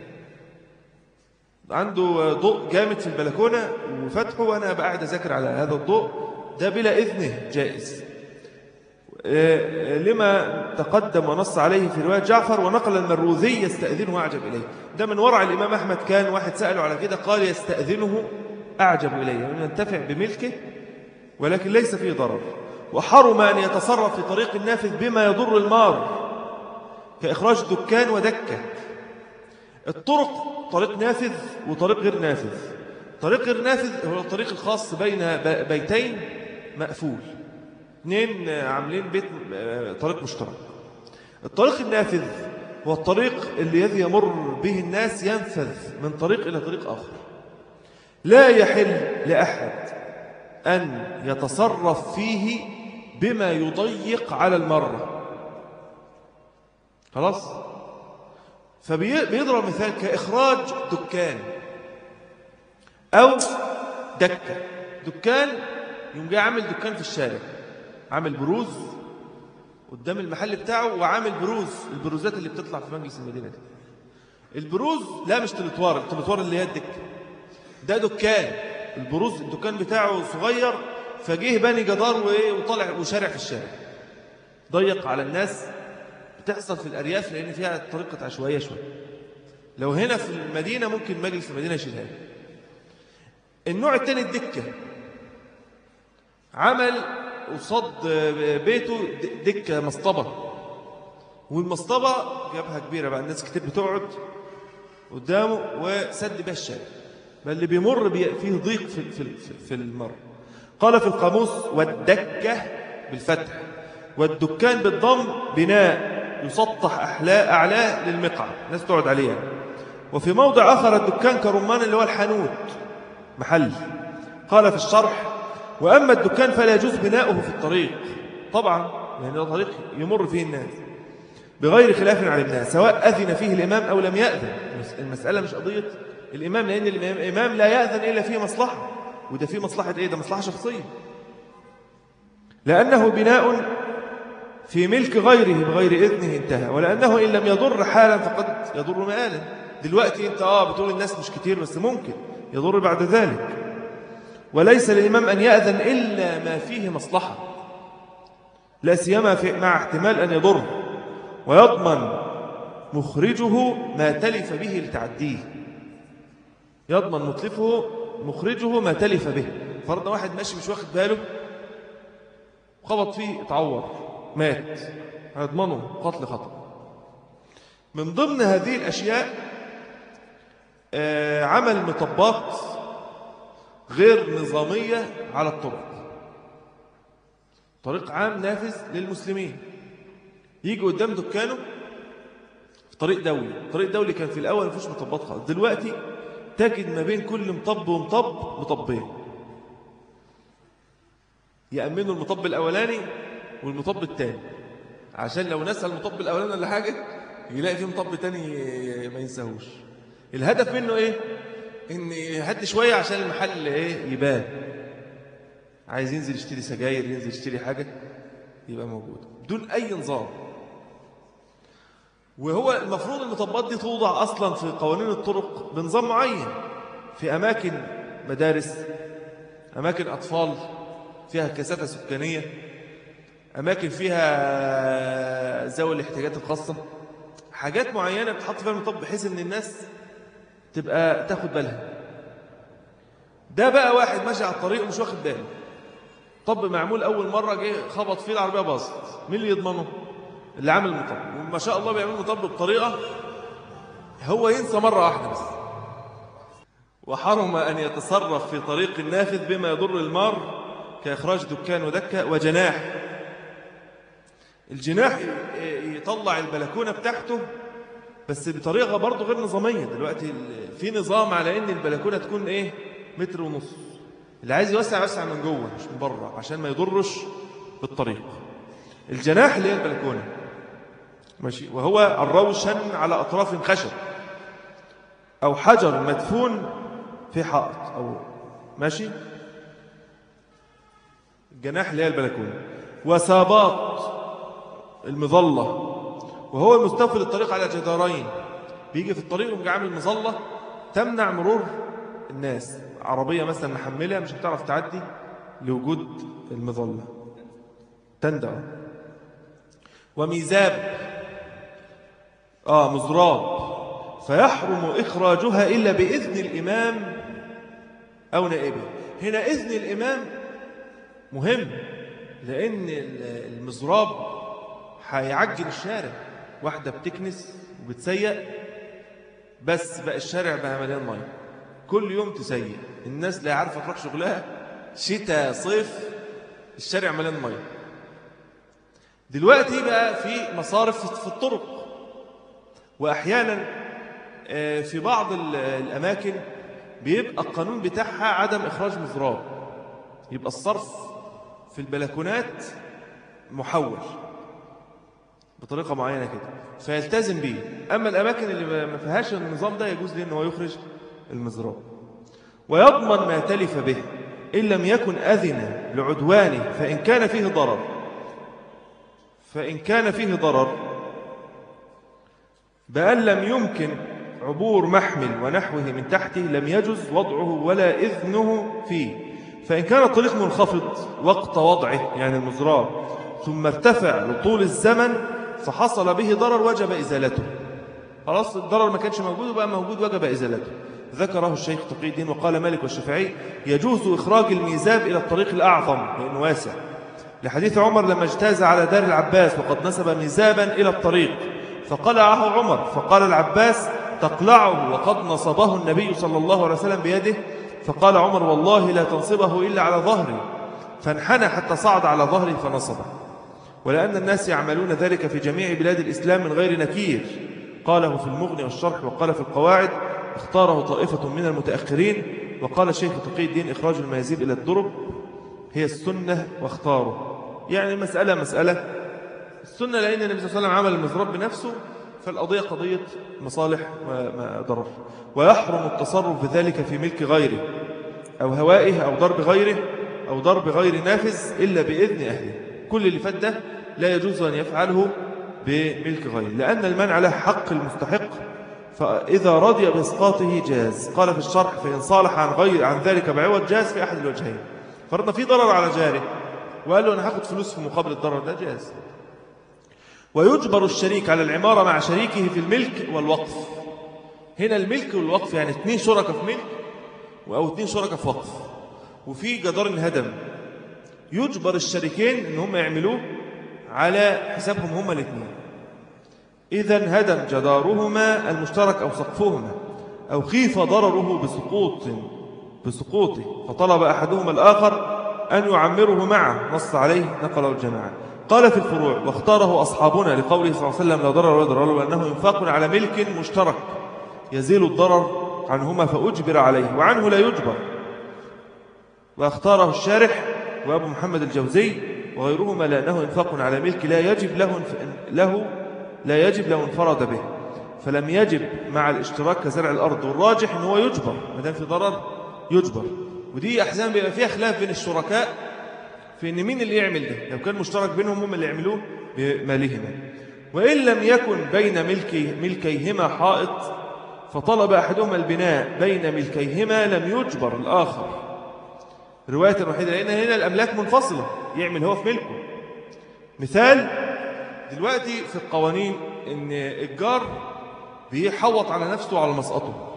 عنده ضوء جامد في البلكونه وفتحه وانا قاعد اذاكر على هذا الضوء ده بلا اذنه جائز لما تقدم ونص عليه في رواية جعفر ونقل المروذي يستأذنه أعجب إليه ده من ورع الإمام أحمد كان واحد سأله على كده قال يستأذنه أعجب إليه يعني ينتفع بملكه ولكن ليس فيه ضرر وحرم أن يتصرف في طريق النافذ بما يضر المار كإخراج دكان ودكة الطرق طريق نافذ وطريق غير نافذ طريق غير نافذ هو الطريق الخاص بين بيتين مقفول اثنين عاملين بيت طريق مشترك الطريق النافذ هو الطريق الذي يمر به الناس ينفذ من طريق إلى طريق آخر لا يحل لأحد أن يتصرف فيه بما يضيق على المرة خلاص فبيضرب مثال كإخراج دكان أو دكة دكان يوم جاي عامل دكان في الشارع عامل بروز قدام المحل بتاعه وعامل بروز البروزات اللي بتطلع في مجلس المدينة دي البروز لا مش تلتوار التلتوار اللي هي الدكة ده دكان البروز الدكان بتاعه صغير فجيه بني جدار وطلع وشارع في الشارع ضيق على الناس بتحصل في الأرياف لأن فيها طريقة عشوائية شوية لو هنا في المدينة ممكن مجلس المدينة يشيلها النوع الثاني الدكة عمل قصاد بيته دكة مسطبة والمسطبة جابها كبيرة بقى الناس كتير بتقعد قدامه وسد بها الشارع بل اللي بيمر فيه ضيق في, في, في المر قال في القاموس والدكة بالفتح والدكان بالضم بناء يسطح أحلاء أعلاه للمقعد الناس تقعد عليها وفي موضع آخر الدكان كرمان اللي هو الحانوت محل قال في الشرح وأما الدكان فلا يجوز بناؤه في الطريق طبعا لأن يعني طريق يمر فيه الناس بغير خلاف علمناه سواء أذن فيه الإمام أو لم يأذن المسألة مش قضية الإمام لأن الإمام لا يأذن إلا فيه مصلحة وده فيه مصلحة إيه ده مصلحة شخصية لأنه بناء في ملك غيره بغير إذنه انتهى ولأنه إن لم يضر حالا فقد يضر مآلا دلوقتي أنت آه بتقول الناس مش كتير بس ممكن يضر بعد ذلك وليس للإمام أن يأذن إلا ما فيه مصلحة لا سيما مع احتمال أن يضر ويضمن مخرجه ما تلف به لتعديه يضمن مطلفه مخرجه ما تلف به فرضنا واحد ماشي مش واخد باله خبط فيه اتعور مات هيضمنه قتل خطأ من ضمن هذه الأشياء آه، عمل مطبات غير نظامية على الطرق طريق عام نافذ للمسلمين يجي قدام دكانه في طريق دولي طريق دولي كان في الأول مفيش مطبات خالص دلوقتي تجد ما بين كل مطب ومطب مطبين يأمنوا المطب الأولاني والمطب الثاني عشان لو نسى المطب الأولاني ولا حاجة يلاقي فيه مطب تاني ما ينساهوش الهدف منه ايه ان يهدي شوية عشان المحل ايه يبان عايز ينزل يشتري سجاير ينزل يشتري حاجة يبقى موجود بدون اي نظام وهو المفروض المطبات دي توضع اصلا في قوانين الطرق بنظام معين في اماكن مدارس اماكن اطفال فيها كثافه سكانيه اماكن فيها ذوي الاحتياجات الخاصه حاجات معينه بتحط فيها المطب بحيث ان الناس تبقى تاخد بالها ده بقى واحد ماشي على الطريق ومش واخد باله طب معمول أول مرة جه خبط فيه العربية باظت مين اللي يضمنه اللي عامل المطب وما شاء الله بيعمل مطب بطريقة هو ينسى مرة واحدة بس وحرم أن يتصرف في طريق النافذ بما يضر المار كإخراج دكان ودكة وجناح الجناح يطلع البلكونة بتاعته بس بطريقة برضه غير نظامية دلوقتي في نظام على ان البلكونة تكون ايه متر ونص اللي عايز يوسع يوسع من جوه مش من بره عشان ما يضرش بالطريق الجناح اللي هي البلكونة ماشي وهو الروشن على أطراف خشب أو حجر مدفون في حائط أو ماشي الجناح اللي هي البلكونة وسابات المظلة وهو المستوفي للطريق على جدارين بيجي في الطريق ويقوم عامل مظله تمنع مرور الناس عربية مثلا محملة مش هتعرف تعدي لوجود المظلة تندع وميزاب آه مزراب فيحرم إخراجها إلا بإذن الإمام أو نائبه هنا إذن الإمام مهم لأن المزراب هيعجل الشارع واحدة بتكنس وبتسيق بس بقى الشارع بقى مليان ميه كل يوم تسيق الناس لا عارفة تروح شغلها شتاء صيف الشارع مليان ميه دلوقتي بقى في مصارف في الطرق وأحيانا آه، في بعض الأماكن بيبقى القانون بتاعها عدم إخراج مزراب يبقى الصرف في البلكونات محول بطريقة معينة كده فيلتزم به أما الأماكن اللي ما فيهاش النظام ده يجوز ليه أنه يخرج المزراب ويضمن ما تلف به إن لم يكن أذن لعدوانه فإن كان فيه ضرر فإن كان فيه ضرر بأن لم يمكن عبور محمل ونحوه من تحته لم يجز وضعه ولا إذنه فيه فإن كان الطريق منخفض وقت وضعه يعني المزراب ثم ارتفع لطول الزمن فحصل به ضرر وجب إزالته خلاص الضرر ما كانش موجود وبقى موجود وجب إزالته ذكره الشيخ تقي الدين وقال مالك والشافعي يجوز إخراج الميزاب إلى الطريق الأعظم لأنه واسع لحديث عمر لما اجتاز على دار العباس وقد نسب ميزابا إلى الطريق فقلعه عمر فقال العباس تقلعه وقد نصبه النبي صلى الله عليه وسلم بيده فقال عمر والله لا تنصبه إلا على ظهري فانحنى حتى صعد على ظهري فنصبه ولأن الناس يعملون ذلك في جميع بلاد الإسلام من غير نكير قاله في المغني والشرح وقال في القواعد اختاره طائفة من المتأخرين وقال الشيخ تقي الدين إخراج الميازيب إلى الدرب هي السنة واختاره يعني المسألة مسألة السنة لأن النبي صلى الله عليه وسلم عمل المزراب بنفسه فالقضية قضية مصالح وضرر ويحرم التصرف بذلك في ملك غيره أو هوائه أو ضرب غيره أو ضرب غير نافذ إلا بإذن أهله كل اللي فات ده لا يجوز أن يفعله بملك غيره لأن المنع له حق المستحق فإذا رضي بإسقاطه جاز قال في الشرح فإن صالح عن غير عن ذلك بعوض جاز في أحد الوجهين فرضنا في ضرر على جاره وقال له أنا هاخد فلوس في مقابل الضرر ده جاز ويجبر الشريك على العمارة مع شريكه في الملك والوقف هنا الملك والوقف يعني اثنين شركة في ملك أو اثنين شركة في وقف وفي جدار انهدم يجبر الشريكين ان هم يعملوه على حسابهم هما الاثنين إذا انهدم جدارهما المشترك أو سقفهما أو خيف ضرره بسقوط بسقوطه فطلب أحدهما الآخر أن يعمره معه نص عليه نقله الجماعة قال في الفروع واختاره أصحابنا لقوله صلى الله عليه وسلم لا ضرر ولا ضرر وأنه ينفاق على ملك مشترك يزيل الضرر عنهما فأجبر عليه وعنه لا يجبر واختاره الشارح وأبو محمد الجوزي وغيرهما لأنه انفاق على ملك لا يجب له, له لا يجب لو انفرد به فلم يجب مع الاشتراك كزرع الأرض والراجح أنه يجبر ما دام في ضرر يجبر ودي أحزان بيبقى فيها خلاف بين الشركاء في أن مين اللي يعمل ده لو كان مشترك بينهم هم اللي يعملوه بمالهما وإن لم يكن بين ملكي ملكيهما حائط فطلب أحدهما البناء بين ملكيهما لم يجبر الآخر رواية الوحيدة لأن هنا الأملاك منفصلة يعمل هو في ملكه مثال دلوقتي في القوانين ان الجار بيحوط على نفسه على مسقطه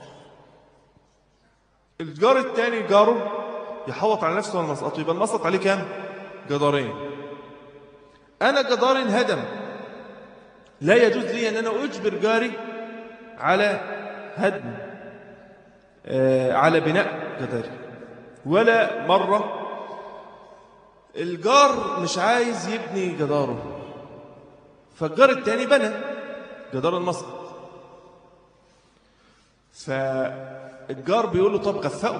الجار الثاني جاره يحوط على نفسه على مسقطه يبقى المسقط عليه كام جدارين انا جداري انهدم لا يجوز لي ان انا اجبر جاري على هدم آه على بناء جداري ولا مرة الجار مش عايز يبني جداره فالجار الثاني بنى جدار المسقط فالجار بيقول له طب غفقه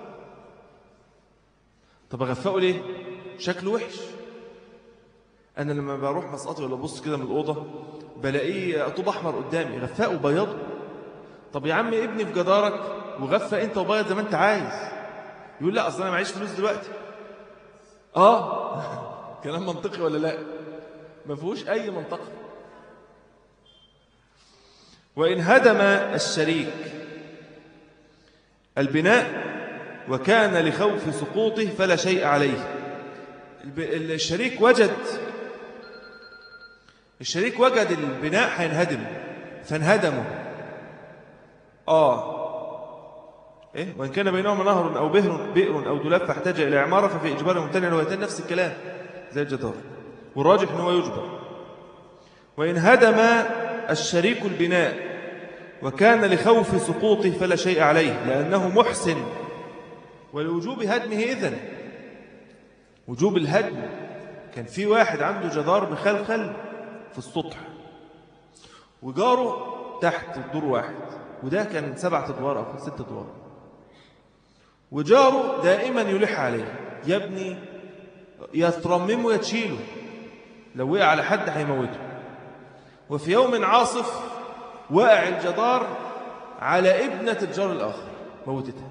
طب اغفقه ليه شكله وحش انا لما بروح مسقطي ولا ابص كده من الاوضه بلاقيه طوب احمر قدامي غفقه وبيضه طب يا عم ابني في جدارك وغفق انت وبيض زي ما انت عايز يقول لا اصل انا معيش فلوس دلوقتي اه كلام منطقي ولا لا ما فيهوش أي منطقة وإن هدم الشريك البناء وكان لخوف سقوطه فلا شيء عليه الشريك وجد الشريك وجد البناء هينهدم فانهدموا آه إيه؟ وإن كان بينهما نهر أو بئر بئر أو دولاب فاحتاج إلى عمارة ففي إجبار ممتنع ويتن نفس الكلام زي الجدار والراجح أنه يجبر وإن هدم الشريك البناء وكان لخوف سقوطه فلا شيء عليه لأنه محسن ولوجوب هدمه إذن وجوب الهدم كان في واحد عنده جدار مخلخل في السطح وجاره تحت دور واحد وده كان سبعة أدوار أو ست أدوار وجاره دائما يلح عليه يا ابني يا ترممه يا تشيله لو وقع على حد هيموته وفي يوم عاصف وقع الجدار على ابنة الجار الآخر موتتها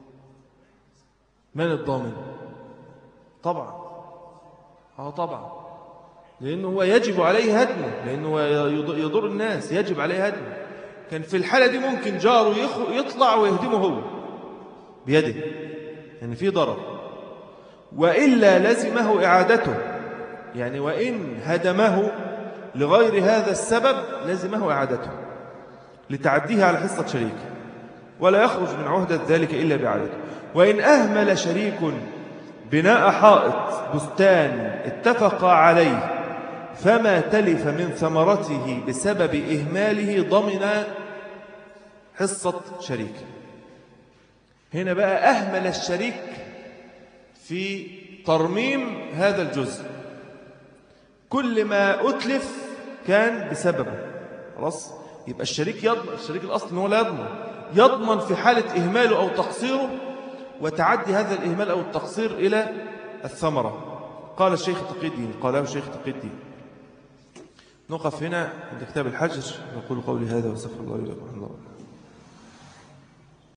من الضامن طبعا اه طبعا لأنه هو يجب عليه هدمه لأنه يضر الناس يجب عليه هدمه كان في الحالة دي ممكن جاره يطلع ويهدمه هو بيده يعني في ضرر وإلا لزمه إعادته يعني وإن هدمه لغير هذا السبب لزمه إعادته لتعديه على حصة شريكه ولا يخرج من عهدة ذلك إلا بعادته وإن أهمل شريك بناء حائط بستان اتفق عليه فما تلف من ثمرته بسبب إهماله ضمن حصة شريك هنا بقى أهمل الشريك في ترميم هذا الجزء كل ما أتلف كان بسببه خلاص يبقى الشريك يضمن الشريك الأصل هو لا يضمن يضمن في حالة إهماله أو تقصيره وتعدي هذا الإهمال أو التقصير إلى الثمرة قال الشيخ تقي الدين قاله الشيخ تقي الدين نقف هنا عند كتاب الحجر نقول قولي هذا وسفر الله ولكم الله